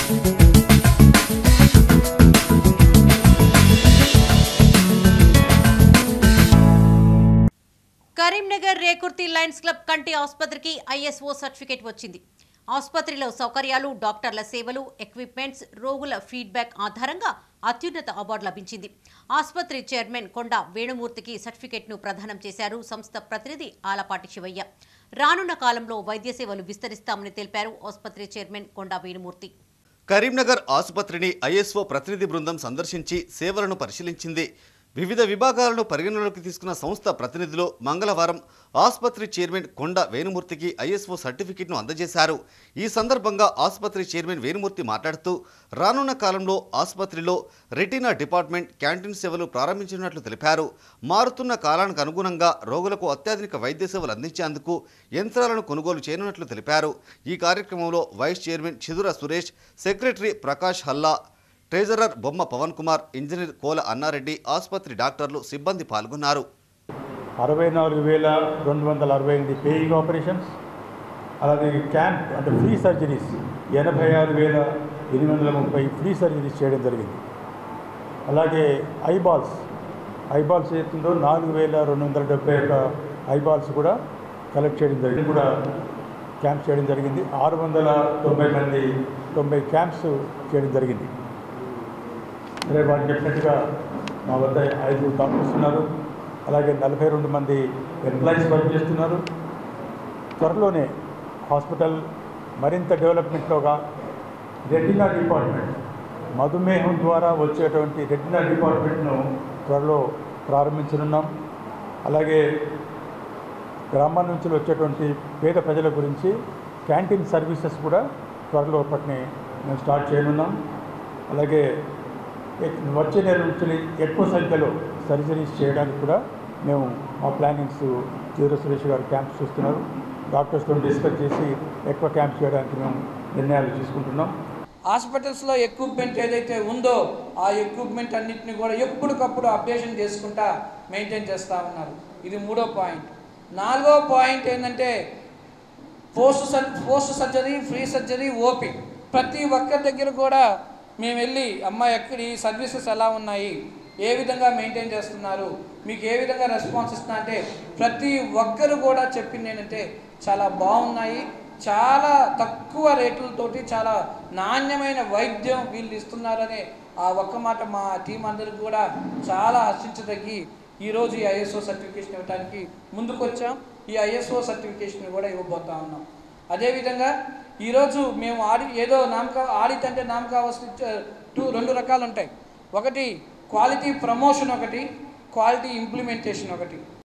Karimnagar Rekurthi Lions club కంటి ఆసుపత్రికి ISO certificate వచ్చింది ఆసుపత్రిలో సౌకర్యాలు డాక్టర్ల సేవలు ఎక్విప్మెంట్స్ రోగుల ఫీడ్బ్యాక్ ఆధారంగా అత్యున్నత అవార్డు లభించింది ఆసుపత్రి చైర్మన్ కొండ వేణుమూర్తికి సర్టిఫికేట్ను ప్రదానం చేశారు సంస్థ ప్రతినిధి ఆలపాటి శివయ్య రానున్న కాలంలో వైద్య సేవలు విస్తరిస్తామని తెలిపారు ఆసుపత్రి చైర్మన్ కొండ వేణుమూర్తి కరీంనగర్ ఆసుపత్రిని ఐఎస్ఓ ప్రతినిధి బృందం సందర్శించి సేవలను పరిశీలించింది వివిధ విభాగాలను పరిగణలోకి తీసుకున్న సంస్థ ప్రతినిధులు మంగళవారం ఆసుపత్రి చైర్మన్ కొండ వేణుమూర్తికి ఐఎస్ఓ సర్టిఫికెట్ను అందజేశారు ఈ సందర్భంగా ఆసుపత్రి చైర్మన్ వేణుమూర్తి మాట్లాడుతూ రానున్న కాలంలో ఆసుపత్రిలో రెటీనా డిపార్ట్మెంట్ క్యాంటీన్ సేవలు ప్రారంభించినట్లు తెలిపారు మారుతున్న కాలానికి అనుగుణంగా రోగులకు అత్యాధునిక వైద్య సేవలు అందించేందుకు యంత్రాలను కొనుగోలు చేయనున్నట్లు తెలిపారు ఈ కార్యక్రమంలో vice chairman Chidura Suresh secretary Prakash Halla treasurer Bomma Pavan Kumar engineer Kola Annareddy ఆసుపత్రి డాక్టర్లు సిబ్బంది పాల్గొన్నారు అరవై నాలుగు వేల రెండు వందల అరవై ఎనిమిది పేయింగ్ ఆపరేషన్స్ అలాగే క్యాంప్ అంటే ఫ్రీ సర్జరీస్ ఎనభై ఆరు వేల ఎనిమిది వందల ముప్పై ఫ్రీ సర్జరీస్ చేయడం జరిగింది అలాగే ఐబాల్స్ ఐబాల్స్ ఏతుందో నాలుగు వేల రెండు వందల డెబ్బై ఒక ఐబాల్స్ కూడా కలెక్ట్ చేయడం జరిగింది కూడా క్యాంప్స్ చేయడం జరిగింది ఆరు వందల తొంభై మంది తొంభై క్యాంప్స్ చేయడం జరిగింది సరే వాళ్ళు చెప్పినట్టుగా మా వద్ద ఐదు డాక్టర్స్ ఉన్నారు అలాగే నలభై రెండు మంది ఎంప్లాయీస్ వర్క్ చేస్తున్నారు త్వరలోనే హాస్పిటల్ మరింత డెవలప్మెంట్లోగా రెటినా డిపార్ట్మెంట్ మధుమేహం ద్వారా వచ్చేటువంటి రెటినా డిపార్ట్మెంట్ను త్వరలో ప్రారంభించనున్నాం అలాగే గ్రామాల నుంచి వచ్చేటువంటి పేద ప్రజల గురించి క్యాంటీన్ సర్వీసెస్ కూడా త్వరలో పట్ని మేము స్టార్ట్ చేయనున్నాం అలాగే ఎక్- వచ్చే నెల నుంచి ఎక్కువ సంఖ్యలో సర్జరీస్ చేయడానికి కూడా మేము మా ప్లానింగ్స్ జీరో సురేష్ గారు క్యాంప్స్ చూస్తున్నారు డాక్టర్స్తో డిస్కస్ చేసి ఎక్కువ క్యాంప్స్ చేయడానికి మేము నిర్ణయాలు తీసుకుంటున్నాం హాస్పిటల్స్లో ఎక్విప్మెంట్ ఏదైతే ఉందో ఆ ఎక్విప్మెంట్ అన్నింటిని కూడా ఎప్పటికప్పుడు అప్డేషన్ చేసుకుంటా మెయింటైన్ చేస్తూ ఉన్నారు ఇది మూడో పాయింట్ నాలుగో పాయింట్ ఏంటంటే పోస్ట్ సర్ post surgery free surgery OP ప్రతి ఒక్కరి దగ్గర కూడా మేము వెళ్ళి అమ్మ ఎక్కడ ఈ సర్వీసెస్ ఎలా ఉన్నాయి ఏ విధంగా మెయింటైన్ చేస్తున్నారు మీకు ఏ విధంగా రెస్పాన్స్ ఇస్తున్నా అంటే ప్రతి ఒక్కరు కూడా చెప్పింది ఏంటంటే చాలా బాగున్నాయి చాలా తక్కువ రేట్లతోటి చాలా నాణ్యమైన వైద్యం వీళ్ళు ఇస్తున్నారనే ఆ ఒక్క మాట మా టీం అందరికి కూడా చాలా హర్షించదగ్గి ఈరోజు ఈ ఐఎస్ఓ సర్టిఫికేషన్ ఇవ్వడానికి ముందుకు వచ్చాం ఈ ఐఎస్ఓ సర్టిఫికేషన్ కూడా ఇవ్వబోతా ఉన్నాం అదేవిధంగా ఈరోజు మేము ఆడి ఏదో నామకా ఆడిట్ అంటే నామకావస్థ టూ రెండు రకాలు ఉంటాయి ఒకటి క్వాలిటీ ప్రమోషన్ ఒకటి క్వాలిటీ ఇంప్లిమెంటేషన్ ఒకటి